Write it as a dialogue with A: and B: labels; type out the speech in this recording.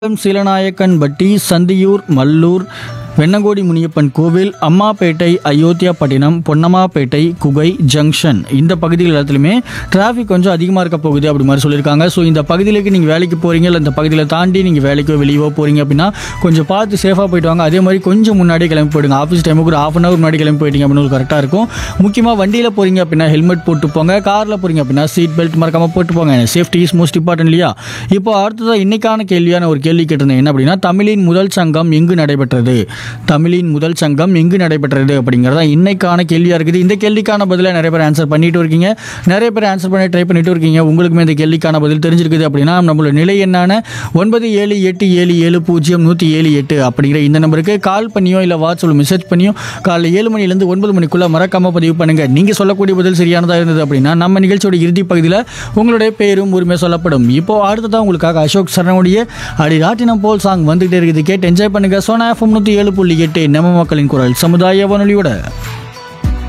A: சீலநாயக்கன்பட்டி சந்தியூர் மல்லூர் வெண்ணங்கோடி முனியப்பன் கோவில் அம்மாப்பேட்டை அயோத்தியாப்பட்டினம் பொன்னம்மாப்பேட்டை குகை ஜங்ஷன் இந்த பகுதிகள் எல்லாத்துலையுமே டிராஃபிக் கொஞ்சம் அதிகமாக இருக்க போகுது அப்படி மாதிரி சொல்லியிருக்காங்க ஸோ இந்த பகுதிகளுக்கு நீங்கள் வேலைக்கு போகிறீங்க இல்லை இந்த பகுதியில் தாண்டி நீங்கள் வேலைக்கோ வெளியவோ போகிறீங்க அப்படின்னா கொஞ்சம் பார்த்து சேஃபாக போயிட்டு வாங்க அதே மாதிரி கொஞ்சம் முன்னாடியே கிளம்பி போயிடுங்க ஆஃபீஸ் டைமுக்கு ஒரு ஆஃப் அன் ஹவர் முன்னாடி கிளம்பி போயிட்டீங்க அப்படின்னு கரெக்டாக இருக்கும் முக்கியமாக வண்டியில் போகிறீங்க அப்படின்னா ஹெல்மெட் போட்டு போங்க காரில் போகிறீங்க அப்படின்னா சீட் பெல்ட் மறக்காமல் போட்டு போங்க சேஃப்டி இஸ் மோஸ்ட் இம்பார்ட்டன்ட் இல்லையா இப்போ அடுத்ததாக இன்னைக்கான கேள்வியான ஒரு கேள்வி கேட்டிருந்தேன் என்ன அப்படின்னா தமிழின் முதல் சங்கம் எங்கு நடைபெற்றது தமிழின் முதல் சங்கம் எங்கு நடைபெற்றது அப்படிங்கிறதா இன்னைக்கான கேள்வியாக இருக்குது இந்த கேள்விக்கான பதிலை நிறைய பேர் ஆன்சர் பண்ணிட்டு இருக்கீங்க நிறைய பேர் ஆன்சர் பண்ணி ட்ரை பண்ணிட்டு இருக்கீங்க உங்களுக்குமே இந்த கேள்விக்கான பதில் தெரிஞ்சிருக்குது அப்படின்னா நம்மளோட நிலை என்னான ஒன்பது ஏழு எட்டு ஏழு ஏழு பூஜ்ஜியம் நூற்றி ஏழு எட்டு அப்படிங்கிற இந்த நம்பருக்கு கால் பண்ணியோ இல்லை வாட்ஸ்அப்பில் மெசேஜ் பண்ணியோ காலைல ஏழு மணிலேருந்து ஒன்பது மணிக்குள்ளே மறக்காம பதிவு பண்ணுங்க நீங்கள் சொல்லக்கூடிய பதில் சரியானதாக இருந்தது அப்படின்னா நம்ம நிகழ்ச்சியோட இறுதி பகுதியில் உங்களுடைய பேரும் உரிமை சொல்லப்படும் இப்போ அடுத்ததான் உங்களுக்காக அசோக் சரணுடைய அடி ராட்டினம் போல் சாங் வந்துகிட்டே இருக்குது கேட்டு என்ஜாய் பண்ணுங்க சோனா எஃப்எம் நூற்றி ஏழு புள்ளி எட்டு நம்ம மக்களின் குரல் சமுதாய வானொலியோட